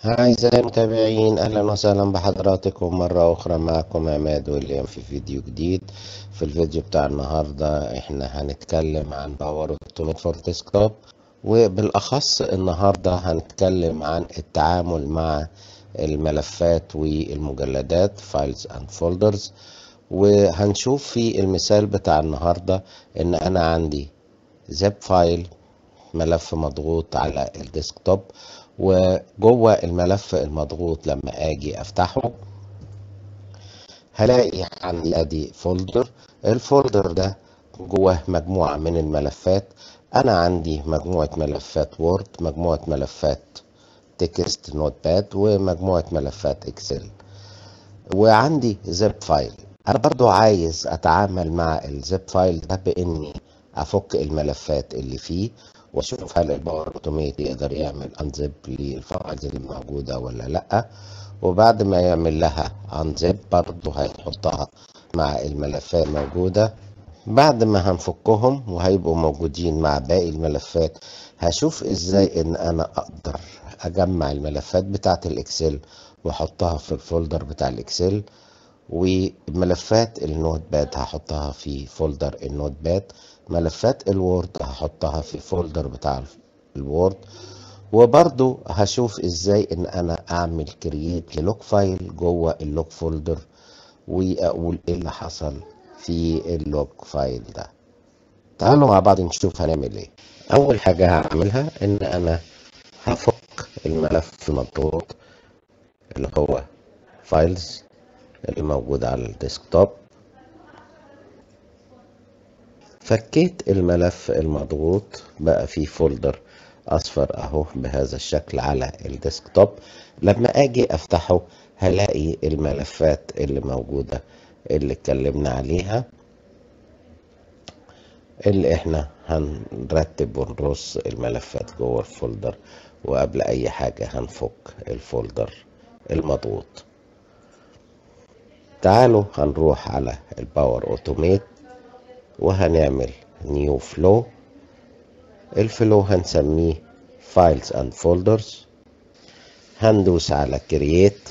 أعزائي المتابعين أهلا وسهلا بحضراتكم مرة أخرى معكم عماد ويليام في فيديو جديد في الفيديو بتاع النهاردة احنا هنتكلم عن باور اوتوميت فور ديسكتوب وبالأخص النهاردة هنتكلم عن التعامل مع الملفات والمجلدات files and folders وهنشوف في المثال بتاع النهاردة ان انا عندي زب فايل ملف مضغوط على الديسكتوب وجوه الملف المضغوط لما اجي افتحه هلاقي عندي ادي فولدر الفولدر ده جواه مجموعة من الملفات انا عندي مجموعة ملفات وورد مجموعة ملفات تكست نوت باد ومجموعة ملفات اكسل وعندي زب فايل انا برضو عايز اتعامل مع الزب فايل ده باني افك الملفات اللي فيه واشوف هل الباور اوتوميت يقدر يعمل انزب للفايلز اللي موجوده ولا لا وبعد ما يعمل لها انزب برضه هيحطها مع الملفات الموجوده بعد ما هنفكهم وهيبقوا موجودين مع باقي الملفات هشوف ازاي ان انا اقدر اجمع الملفات بتاعه الاكسل واحطها في الفولدر بتاع الاكسل وملفات النوت باد هحطها في فولدر النوت باد ملفات الوورد هحطها في فولدر بتاع الوورد وبرضو هشوف ازاي ان انا اعمل كرييت للوك فايل جوه اللوك فولدر واقول ايه اللي حصل في اللوك فايل ده تعالوا مع بعض نشوف هنعمل ايه اول حاجة هعملها ان انا هفك الملف المضغوط اللي هو فايلز اللي موجود على الديسكتوب فكيت الملف المضغوط بقى فيه فولدر اصفر اهو بهذا الشكل على الديسكتوب لما اجي افتحه هلاقي الملفات اللي موجودة اللي اتكلمنا عليها اللي احنا هنرتب ونرص الملفات جوه الفولدر وقبل اي حاجة هنفك الفولدر المضغوط تعالوا هنروح على الباور اوتوميت وهنعمل نيو فلو الفلو هنسميه فايلز اند فولدرز هندوس على كرييت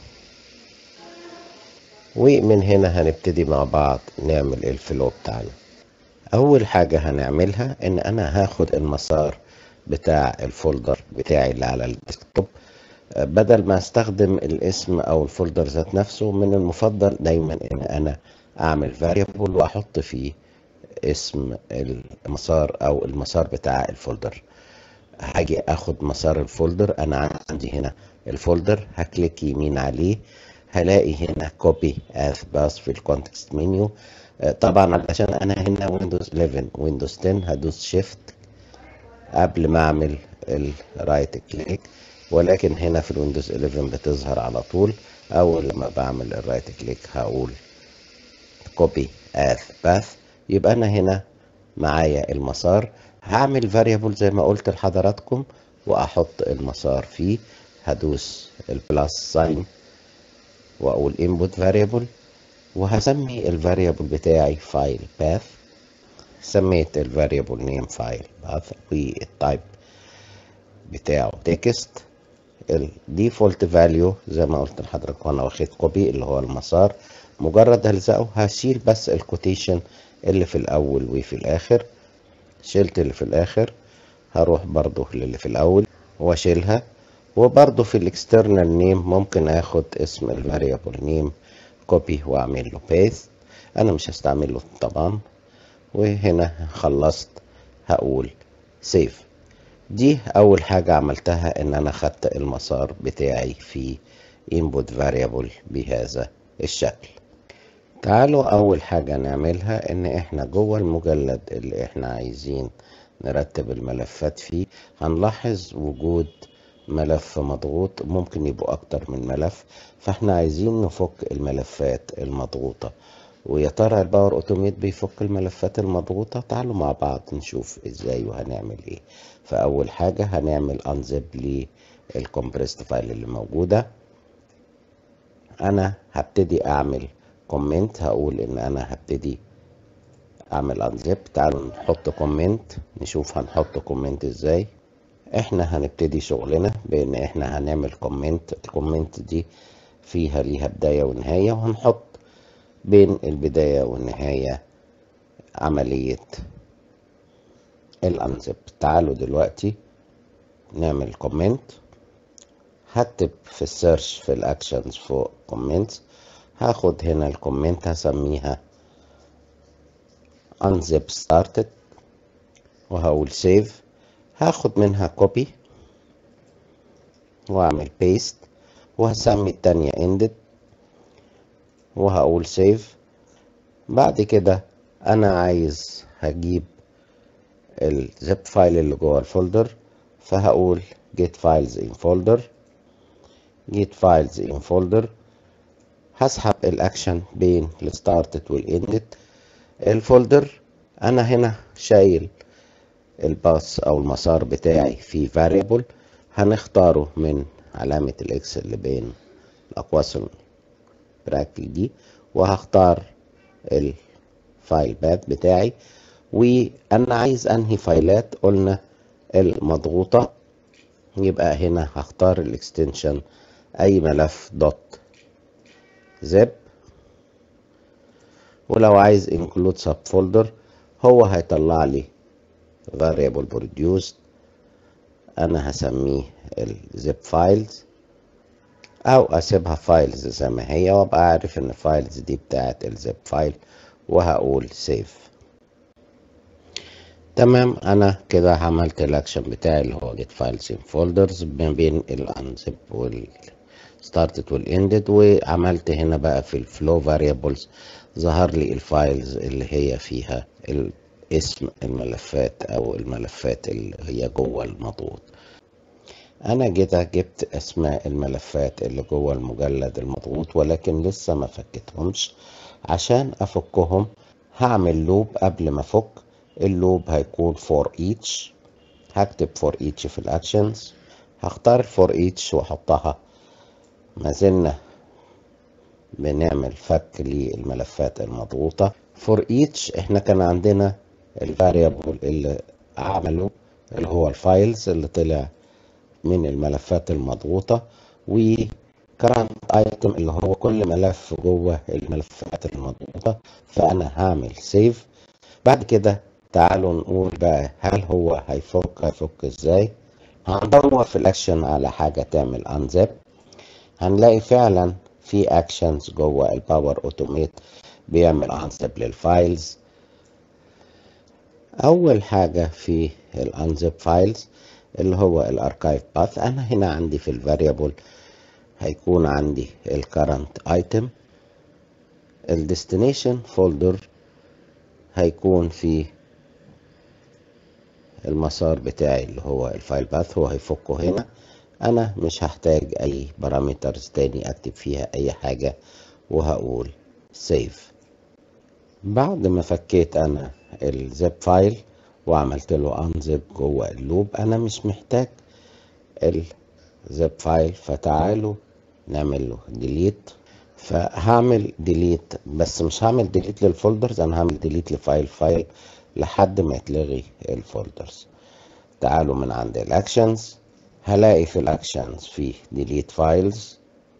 ومن هنا هنبتدي مع بعض نعمل الفلو بتاعنا اول حاجة هنعملها ان انا هاخد المسار بتاع الفولدر بتاعي اللي على الديسكتوب بدل ما استخدم الاسم او الفولدر ذات نفسه من المفضل دايما ان انا اعمل فاريبل واحط فيه اسم المسار او المسار بتاع الفولدر هاجي اخد مسار الفولدر انا عندي هنا الفولدر هكليك يمين عليه هلاقي هنا كوبي اث باس في الكونتكست منيو طبعا علشان انا هنا ويندوز 11 ويندوز 10 هدوس شيفت قبل ما اعمل الرايت كليك ولكن هنا في الويندوز 11 بتظهر على طول اول لما بعمل الرايت كليك هقول كوبي اث باث يبقى انا هنا معايا المسار هعمل فاريبل زي ما قلت لحضراتكم واحط المسار فيه هدوس البلس ساين واقول input variable وهسمي الفاريبل بتاعي فايل باث سميت الفاريبل نيم فايل باث والتايب بتاعه تكست الديفولت فاليو زي ما قلت لحضرتك وانا واخد كوبي اللي هو المسار مجرد هلزقه هشيل بس الكوتيشن اللي في الاول وفي الاخر شلت اللي في الاخر هروح برضو للي في الاول واشيلها وبرضو في الاكسترنال نيم ممكن اخد اسم الفاريبل نيم كوبي واعمل له بيست انا مش هستعمله طبعا وهنا خلصت هقول سيف دي اول حاجة عملتها ان انا خدت المسار بتاعي في input variable بهذا الشكل تعالوا اول حاجة نعملها ان احنا جوه المجلد اللي احنا عايزين نرتب الملفات فيه هنلاحظ وجود ملف مضغوط ممكن يبقوا اكتر من ملف فاحنا عايزين نفك الملفات المضغوطة ويا ترى الباور اوتوميت بيفك الملفات المضغوطة تعالوا مع بعض نشوف ازاي وهنعمل ايه فاول حاجة هنعمل انزب للكمبريست فايل اللي موجودة انا هبتدي اعمل كومنت هقول ان انا هبتدي اعمل انزب تعالوا نحط كومنت نشوف هنحط كومنت ازاي احنا هنبتدي شغلنا بان احنا هنعمل كومنت الكومنت دي فيها ليها بداية ونهاية وهنحط بين البداية والنهاية عملية الانزب تعالوا دلوقتي نعمل كومنت هكتب في السيرش في الاكشنز فوق كومنتس هاخد هنا الكومنت هسميها unzip started وهقول سيف هاخد منها كوبي واعمل بيست وهسمي التانية ended وهقول سيف بعد كده انا عايز هجيب الزب فايل اللي جوه الفولدر فهقول get files in folder get files in folder هسحب الاكشن بين الستارتد والاندد الفولدر انا هنا شايل الباص او المسار بتاعي في variable هنختاره من علامة الاكس اللي بين الاقواس براكتيك دي وهختار الفايل باث بتاعي وانا عايز انهي فايلات قلنا المضغوطة يبقى هنا هختار الاكستنشن اي ملف دوت زب ولو عايز include subfolder هو هيطلع لي variable produced انا هسميه الزب فايلز او اسيبها فايلز زي ما هي وابقى عارف ان الفايلز دي بتاعت الزب فايل وهقول سيف تمام انا كده عملت الاكشن بتاعي اللي هو get files in folders ما بين الانزب وال started والended وعملت هنا بقى في الفلو variables ظهر لي الفايلز اللي هي فيها اسم الملفات او الملفات اللي هي جوه المضغوط انا جيت جبت اسماء الملفات اللي جوه المجلد المضغوط ولكن لسه ما فكتهمش عشان افكهم هعمل لوب قبل ما افك اللوب هيكون for each هكتب for each في الاكشنز هختار for each واحطها ما زلنا بنعمل فك للملفات المضغوطة for each احنا كان عندنا الفاريبل اللي عمله اللي هو الفايلز اللي طلع من الملفات المضغوطة و current item اللي هو كل ملف جوه الملفات المضغوطة فأنا هعمل سيف بعد كده تعالوا نقول بقى هل هو هيفك هيفك ازاي هندور في الاكشن على حاجة تعمل انزب هنلاقي فعلا في اكشنز جوه الباور اوتوميت بيعمل انزب للفايلز اول حاجة في الانزب فايلز اللي هو الاركايف باث انا هنا عندي في الفاريبل هيكون عندي الكرنت ايتم الديستنيشن فولدر هيكون في المسار بتاعي اللي هو الفايل باث هو هيفكه هنا انا مش هحتاج اي بارامترز تاني اكتب فيها اي حاجة وهقول سيف بعد ما فكيت انا الزب فايل وعملت له انزب جوه اللوب انا مش محتاج الزب فايل فتعالوا نعمل له ديليت فهعمل ديليت بس مش هعمل ديليت للفولدرز انا هعمل ديليت لفايل فايل لحد ما يتلغي الفولدرز تعالوا من عند الاكشنز هلاقي في الاكشنز في ديليت فايلز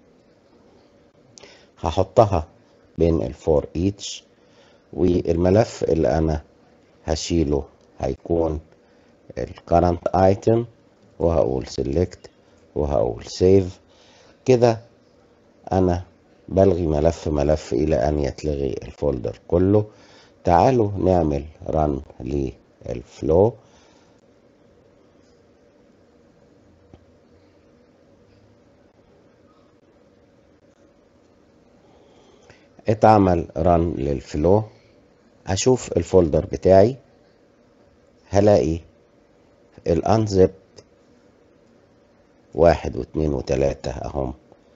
هحطها بين الفور ايتش والملف اللي انا هشيله هيكون الكرنت ايتم وهقول سيلكت وهقول سيف كده انا بلغي ملف ملف الى ان يتلغي الفولدر كله تعالوا نعمل رن للفلو اتعمل رن للفلو هشوف الفولدر بتاعي هلاقي الانزب واحد واثنين وتلاتة اهم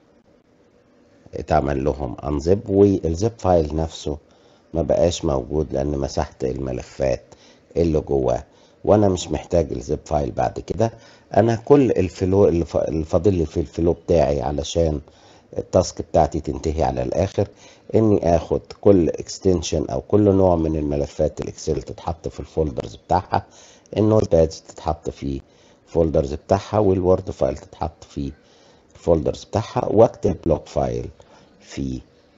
اتعمل لهم انزب والزب فايل نفسه ما بقاش موجود لان مسحت الملفات اللي جواه وانا مش محتاج الزب فايل بعد كده انا كل الفلو اللي فاضل لي في الفلو بتاعي علشان التاسك بتاعتي تنتهي على الاخر اني اخد كل اكستنشن او كل نوع من الملفات الاكسل تتحط في الفولدرز بتاعها النوت بادز تتحط في الفولدرز بتاعها والوورد فايل تتحط في الفولدرز بتاعها واكتب لوج فايل في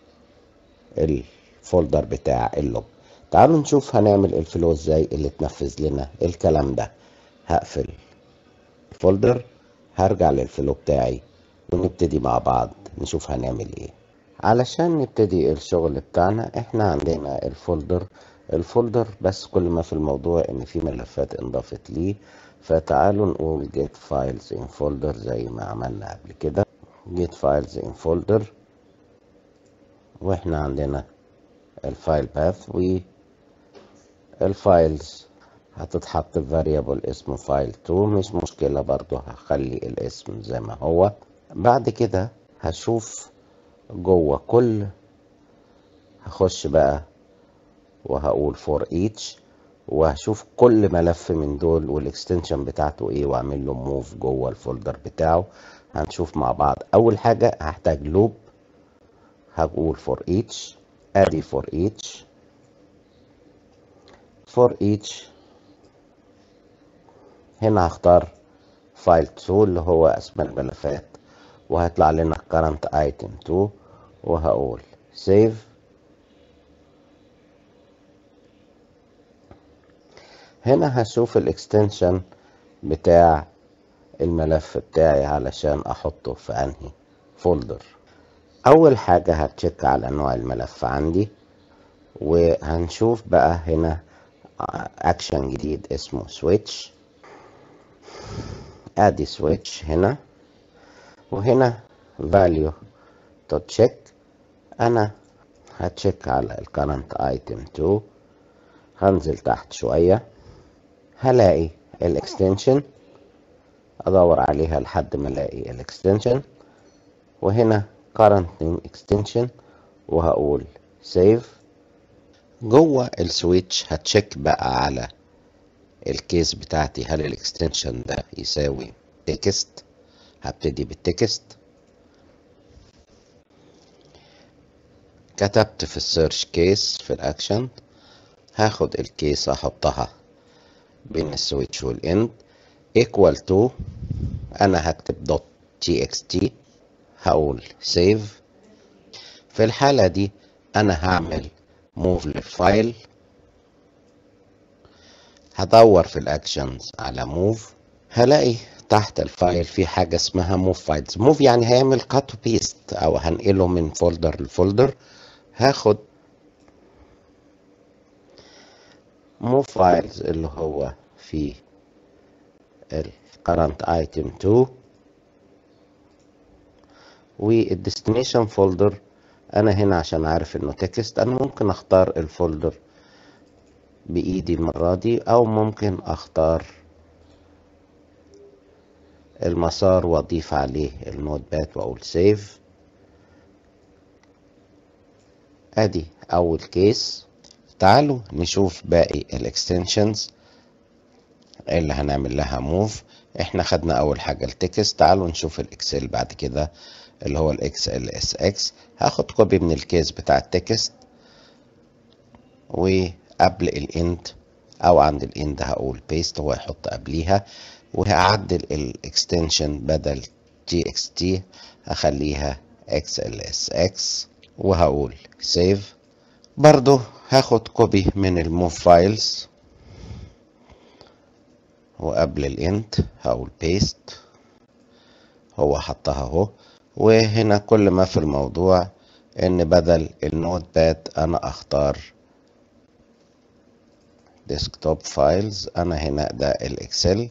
الفولدر بتاع اللوج تعالوا نشوف هنعمل الفلو ازاي اللي تنفذ لنا الكلام ده هقفل الفولدر هرجع للفلو بتاعي ونبتدي مع بعض نشوف هنعمل ايه علشان نبتدي الشغل بتاعنا احنا عندنا الفولدر الفولدر بس كل ما في الموضوع ان في ملفات انضافت ليه فتعالوا نقول get files in folder زي ما عملنا قبل كده get files in folder واحنا عندنا الفايل باث والفايلز هتتحط في variable اسمه file 2 مش مشكلة برضو هخلي الاسم زي ما هو بعد كده هشوف جوه كل هخش بقى وهقول for each وهشوف كل ملف من دول والاكستنشن بتاعته ايه واعمل له موف جوه الفولدر بتاعه هنشوف مع بعض اول حاجة هحتاج لوب هقول for each ادي for each for each هنا هختار فايل 2 اللي هو اسماء الملفات وهيطلع لنا current item 2 وهقول save هنا هشوف الاكستنشن بتاع الملف بتاعي علشان احطه في انهي فولدر اول حاجة هتشيك على نوع الملف عندي وهنشوف بقى هنا اكشن جديد اسمه switch ادي switch هنا وهنا value to check انا هتشيك على ال current item 2 هنزل تحت شوية هلاقي الاكستنشن ادور عليها لحد ما الاقي الاكستنشن وهنا current name extension وهقول save جوه السويتش هتشيك بقى على الكيس بتاعتي هل الاكستنشن ده يساوي تكست هبتدي بالتكست كتبت في السيرش كيس في الاكشن هاخد الكيس احطها بين السويتش والاند equal to انا هكتب دوت تي اكس تي هقول سيف في الحالة دي انا هعمل موف للفايل هدور في الاكشنز على موف هلاقي تحت الفايل في حاجة اسمها موف فايلز موف يعني هيعمل كات بيست او هنقله من فولدر لفولدر هاخد موف فايلز اللي هو في ال current item 2 والديستنيشن فولدر انا هنا عشان عارف انه تكست انا ممكن اختار الفولدر بايدي المرة دي او ممكن اختار المسار واضيف عليه النوت باد واقول سيف ادي اول كيس تعالوا نشوف باقي الاكستنشنز اللي هنعمل لها موف احنا خدنا اول حاجة التكست تعالوا نشوف الاكسل بعد كده اللي هو الاكس ال اس اكس هاخد كوبي من الكيس بتاع التكست وقبل الاند او عند الاند هقول بيست هو يحط قبليها وهعدل الاكستنشن بدل تي اكس تي هخليها اكس ال اس اكس وهقول سيف برضو هاخد كوبي من الموف فايلز وقبل الاند هقول بيست هو حطها اهو وهنا كل ما في الموضوع ان بدل النوت باد انا اختار ديسكتوب فايلز انا هنا ده الاكسل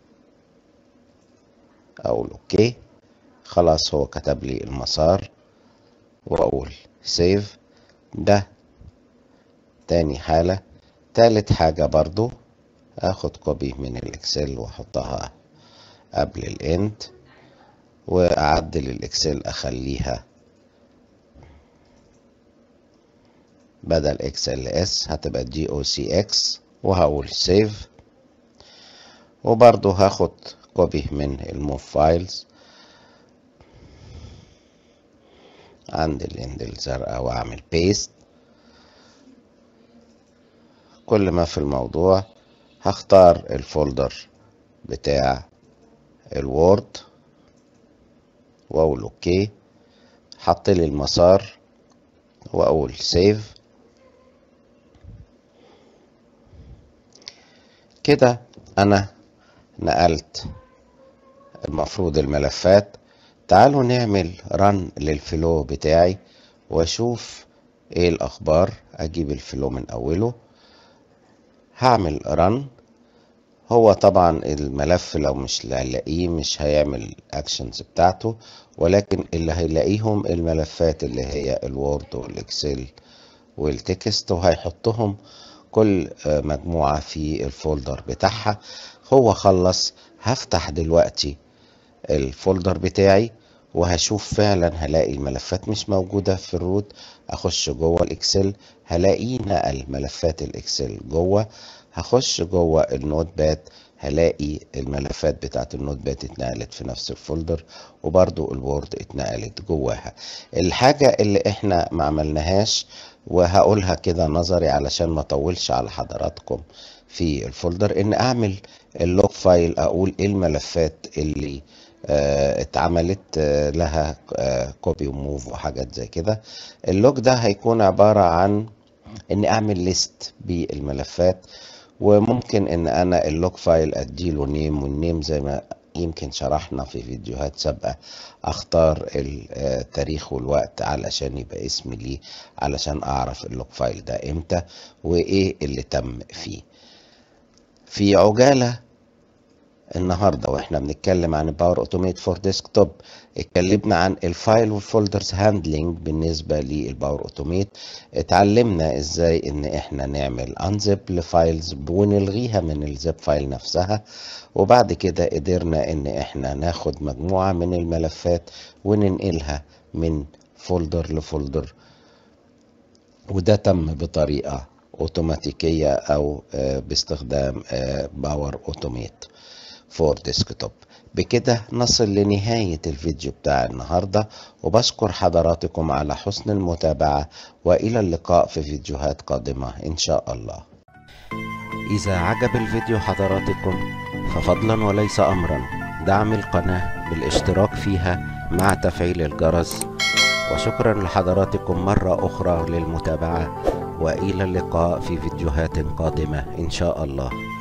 اقول اوكي خلاص هو كتب لي المسار واقول سيف ده تاني حالة تالت حاجة برضو اخد كوبي من الاكسل واحطها قبل الاند واعدل الاكسل اخليها بدل اكس ال اس هتبقى جي او سي اكس وهقول سيف وبرضو هاخد كوبي من الموف فايلز عند الاند الزرقاء واعمل بيست كل ما في الموضوع هختار الفولدر بتاع الوورد واقول اوكي حط لي المسار واقول سيف كده انا نقلت المفروض الملفات تعالوا نعمل رن للفلو بتاعي واشوف ايه الاخبار اجيب الفلو من اوله هعمل رن هو طبعا الملف لو مش هيلاقيه مش هيعمل اكشنز بتاعته ولكن اللي هيلاقيهم الملفات اللي هي الوورد والاكسل والتكست وهيحطهم كل مجموعة في الفولدر بتاعها هو خلص هفتح دلوقتي الفولدر بتاعي وهشوف فعلا هلاقي الملفات مش موجودة في الروت اخش جوه الاكسل هلاقيه نقل ملفات الاكسل جوه هخش جوه النوت باد هلاقي الملفات بتاعت النوت باد اتنقلت في نفس الفولدر وبرضو الوورد اتنقلت جواها الحاجة اللي احنا ما عملناهاش وهقولها كده نظري علشان ما اطولش على حضراتكم في الفولدر ان اعمل اللوج فايل اقول ايه الملفات اللي اه اتعملت اه لها اه كوبي وموف وحاجات زي كده اللوج ده هيكون عبارة عن اني اعمل ليست بالملفات وممكن ان انا اللوج فايل اديله نيم والنيم زي ما يمكن شرحنا في فيديوهات سابقة اختار التاريخ والوقت علشان يبقى اسمي ليه علشان اعرف اللوج فايل ده امتى وايه اللي تم فيه في عجالة النهارده واحنا بنتكلم عن باور اوتوميت فور ديسكتوب اتكلمنا عن الفايل والفولدرز هاندلنج بالنسبه للباور اوتوميت اتعلمنا ازاي ان احنا نعمل انزب لفايلز ونلغيها من الزب فايل نفسها وبعد كده قدرنا ان احنا ناخد مجموعه من الملفات وننقلها من فولدر لفولدر وده تم بطريقه اوتوماتيكيه او باستخدام باور اوتوميت فور ديسكتوب بكده نصل لنهاية الفيديو بتاع النهاردة وبشكر حضراتكم على حسن المتابعة وإلى اللقاء في فيديوهات قادمة إن شاء الله إذا عجب الفيديو حضراتكم ففضلا وليس أمرا دعم القناة بالاشتراك فيها مع تفعيل الجرس وشكرا لحضراتكم مرة أخرى للمتابعة وإلى اللقاء في فيديوهات قادمة إن شاء الله